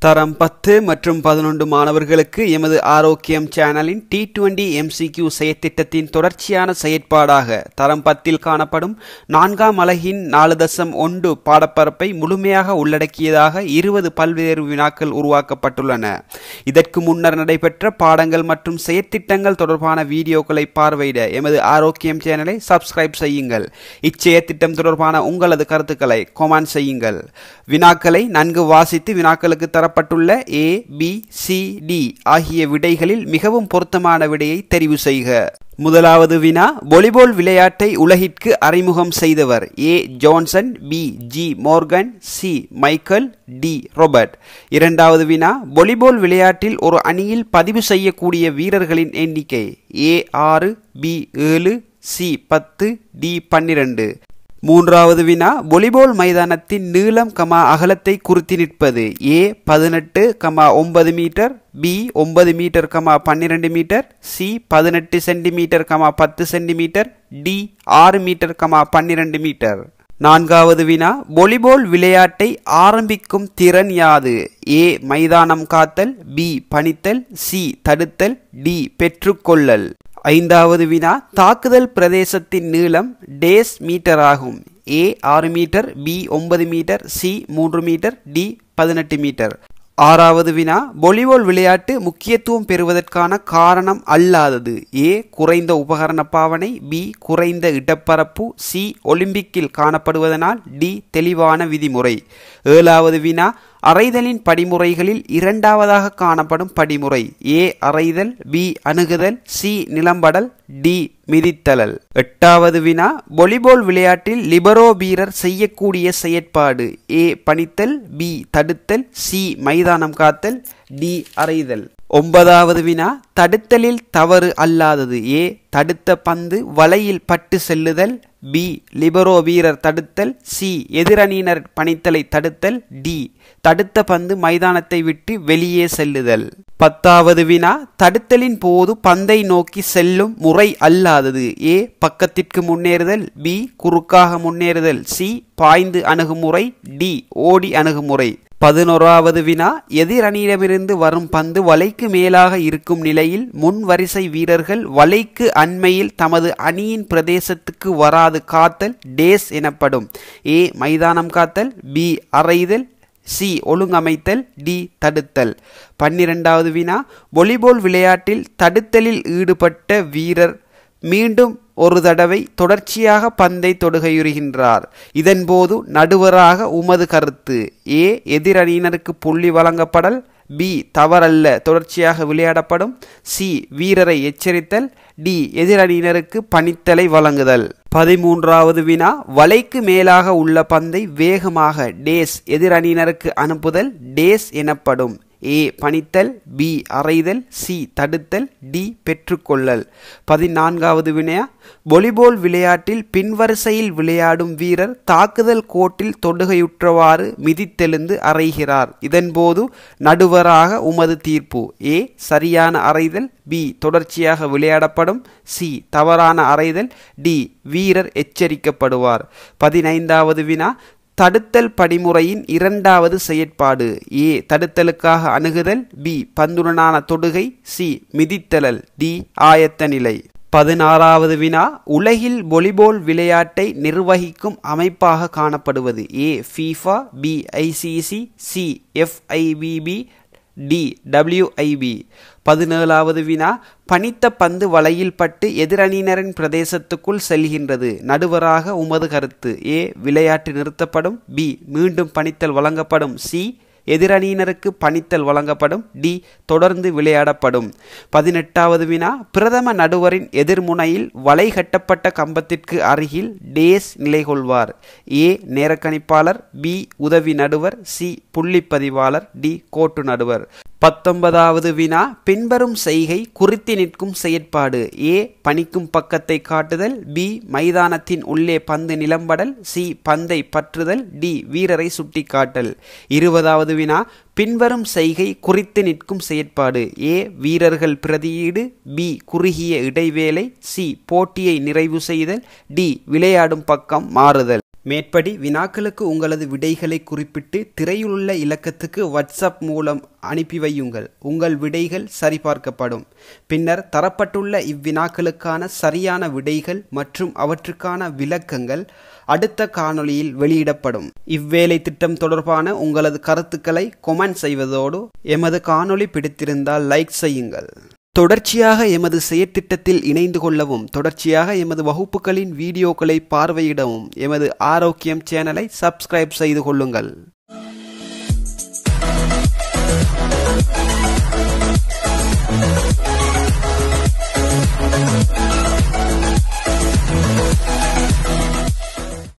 தரம் பத்து மற்றும் பதினொன்று மாணவர்களுக்கு எமது ஆரோக்கியம் சேனலின் டி டுவெண்டி எம்சிக்யூ செயற்திட்டத்தின் தொடர்ச்சியான செயற்பாடாக தரம் பத்தில் காணப்படும் நான்காம் அலகின் நாலு தசம் ஒன்று பாடப்பரப்பை முழுமையாக உள்ளடக்கியதாக இருபது பல்வேறு வினாக்கள் உருவாக்கப்பட்டுள்ளன இதற்கு முன்னர் நடைபெற்ற பாடங்கள் மற்றும் செயற்திட்டங்கள் தொடர்பான வீடியோக்களை பார்வையிட எமது ஆரோக்கியம் சேனலை சப்ஸ்கிரைப் செய்யுங்கள் இச்செயற்திட்டம் தொடர்பான உங்களது கருத்துக்களை கொமெண்ட் செய்யுங்கள் வினாக்களை நன்கு வாசித்து வினாக்களுக்கு தரப்பட்டுள்ள ஏ பி சி டி ஆகிய விடைகளில் மிகவும் பொருத்தமான விடையை தெரிவு செய்க முதலாவது வினா வாலிபால் விளையாட்டை உலகிற்கு அறிமுகம் செய்தவர் A Johnson B G Morgan C Michael D Robert இரண்டாவது வினா வாலிபால் விளையாட்டில் ஒரு அணியில் பதிவு செய்யக்கூடிய வீரர்களின் எண்ணிக்கை ஏ ஆறு பி ஏழு சி பத்து டி பன்னிரண்டு மூன்றாவது வினா வாலிபால் மைதானத்தின் நீளம் கமா அகலத்தை குறித்து நிற்பது ஏ பதினெட்டு கமா ஒன்பது மீட்டர் பி ஒன்பது மீட்டர் கமா பன்னிரெண்டு மீட்டர் சி பதினெட்டு சென்டிமீட்டர் கமா பத்து சென்டிமீட்டர் டி ஆறு மீட்டர் கமா பன்னிரெண்டு மீட்டர் நான்காவது வினா வாலிபால் விளையாட்டை ஆரம்பிக்கும் திறன் யாது ஏ மைதானம் காத்தல் பி பணித்தல் சி தடுத்தல் டி பெற்றுக்கொள்ளல் ஐந்தாவது வினா தாக்குதல் பிரதேசத்தின் நீளம் டேஸ் மீட்டர் ஆகும் ஏ ஆறு மீட்டர் பி ஒன்பது மீட்டர் சி மூன்று மீட்டர் டி பதினெட்டு மீட்டர் ஆறாவது வினா வாலிபால் விளையாட்டு முக்கியத்துவம் பெறுவதற்கான காரணம் அல்லாதது ஏ குறைந்த உபகரண பாவனை பி குறைந்த இடப்பரப்பு சி ஒலிம்பிக்கில் காணப்படுவதனால் டி தெளிவான விதிமுறை ஏழாவது வினா அறைதலின் படிமுறைகளில் இரண்டாவதாக காணப்படும் படிமுறை ஏ அறைதல் பி அணுகுதல் சி நிலம்படல் டி மிதித்தலல் எட்டாவது வினா வாலிபால் விளையாட்டில் லிபரோ வீரர் செய்யக்கூடிய செயற்பாடு ஏ பணித்தல் பி தடுத்தல் சி மைதானம் காத்தல் டி அறைதல் ஒன்பதாவது வினா தடுத்தலில் தவறு அல்லாதது ஏ தடுத்த பந்து வலையில் பட்டு செல்லுதல் பி லிபரோ வீரர் தடுத்தல் சி எதிரணியினர் பணித்தலை தடுத்தல் டி தடுத்த பந்து மைதானத்தை விட்டு வெளியே செல்லுதல் பத்தாவது வினா தடுத்தலின் போது பந்தை நோக்கி செல்லும் முறை அல்லாதது ஏ பக்கத்திற்கு முன்னேறுதல் பி குறுக்காக முன்னேறுதல் சி பாய்ந்து அணுகுமுறை டி ஓடி அணுகுமுறை பதினோராவது வினா எதிரணியிடமிருந்து வரும் பந்து வலைக்கு மேலாக இருக்கும் நிலையில் முன் வரிசை வீரர்கள் வலைக்கு அண்மையில் தமது அணியின் பிரதேசத்துக்கு வராது காத்தல் டேஸ் எனப்படும் ஏ மைதானம் காத்தல் பி அறைதல் சி ஒழுங்கமைத்தல் டி தடுத்தல் பன்னிரெண்டாவது வினா வாலிபால் விளையாட்டில் தடுத்தலில் ஈடுபட்ட வீரர் மீண்டும் ஒரு தடவை தொடர்ச்சியாக பந்தை தொடுகையுறுகின்றார் இதன்போது நடுவராக உமது கருத்து ஏ எதிரணியினருக்கு புள்ளி வழங்கப்படல் பி தவறல்ல தொடர்ச்சியாக விளையாடப்படும் சி வீரரை எச்சரித்தல் டி எதிரணியினருக்கு பணித்தலை வழங்குதல் பதிமூன்றாவது வினா வலைக்கு மேலாக உள்ள பந்தை வேகமாக டேஸ் எதிரணியினருக்கு அனுப்புதல் டேஸ் எனப்படும் ஏ பணித்தல் பி அறைதல் சி தடுத்தல் டி பெற்றுக்கொள்ளல் பதினான்காவது வினையா வாலிபால் விளையாட்டில் பின்வரிசையில் விளையாடும் வீரர் தாக்குதல் கோட்டில் தொடுகையுற்றவாறு மிதித்தெழுந்து அறைகிறார் இதன்போது நடுவராக உமது தீர்ப்பு ஏ சரியான அறைதல் பி தொடர்ச்சியாக விளையாடப்படும் சி தவறான அறைதல் டி வீரர் எச்சரிக்கப்படுவார் பதினைந்தாவது வினா தடுத்தல் படிமுறையின் இரண்டாவது செயற்பாடு ஏ தடுத்தலுக்காக அணுகுதல் பி பந்துடனான தொடுகை சி மிதித்தலல் டி ஆயத்த நிலை பதினாறாவது வினா உலகில் வாலிபால் விளையாட்டை நிர்வகிக்கும் அமைப்பாக காணப்படுவது A FIFA B ICC C FIBB D WIB பதினேழாவது வினா பனித்த பந்து வலையில் பட்டு எதிரணியினரின் பிரதேசத்துக்குள் செல்கின்றது நடுவராக உமது கருத்து ஏ விளையாட்டு நிறுத்தப்படும் பி மீண்டும் பணித்தல் வழங்கப்படும் சி எதிரணியினருக்கு பணித்தல் வழங்கப்படும் டி தொடர்ந்து விளையாடப்படும் பதினெட்டாவது வினா பிரதம நடுவரின் எதிர்முனையில் வலை கட்டப்பட்ட கம்பத்திற்கு அருகில் டேஸ் நிலை கொள்வார் ஏ நேரக்கணிப்பாளர் பி உதவி நடுவர் சி புள்ளிப்பதிவாளர் டி கோட்டு நடுவர் பத்தொன்பதாவது வினா பின்வரும் செய்கை குறித்து நிற்கும் செயற்பாடு ஏ பணிக்கும் பக்கத்தை காட்டுதல் பி மைதானத்தின் உள்ளே பந்து நிலம்படல் சி பந்தை பற்றுதல் டி வீரரை சுட்டிக்காட்டல் இருபதாவது வினா பின்வரும் செய்கை குறித்து நிற்கும் செயற்பாடு ஏ வீரர்கள் பிரதியீடு பி குறுகிய இடைவேளை சி போட்டியை நிறைவு செய்தல் டி விளையாடும் பக்கம் மாறுதல் மேற்படி வினாக்களுக்கு உங்களது விடைகளை குறிப்பிட்டு திரையிலுள்ள இலக்கத்துக்கு வாட்ஸ்அப் மூலம் அனுப்பி வையுங்கள் உங்கள் விடைகள் சரிபார்க்கப்படும் பின்னர் தரப்பட்டுள்ள இவ்வினாக்களுக்கான சரியான விடைகள் மற்றும் அவற்றுக்கான விளக்கங்கள் அடுத்த காணொளியில் வெளியிடப்படும் இவ்வேலை திட்டம் தொடர்பான உங்களது கருத்துக்களை கொமெண்ட் செய்வதோடு எமது காணொளி பிடித்திருந்தால் லைக் செய்யுங்கள் தொடர்ச்சியாக எமது செயற்திட்டத்தில் இணைந்து கொள்ளவும் தொடர்ச்சியாக எமது வகுப்புகளின் வீடியோக்களை பார்வையிடவும் எமது ஆரோக்கியம் சேனலை சப்ஸ்கிரைப் செய்து கொள்ளுங்கள்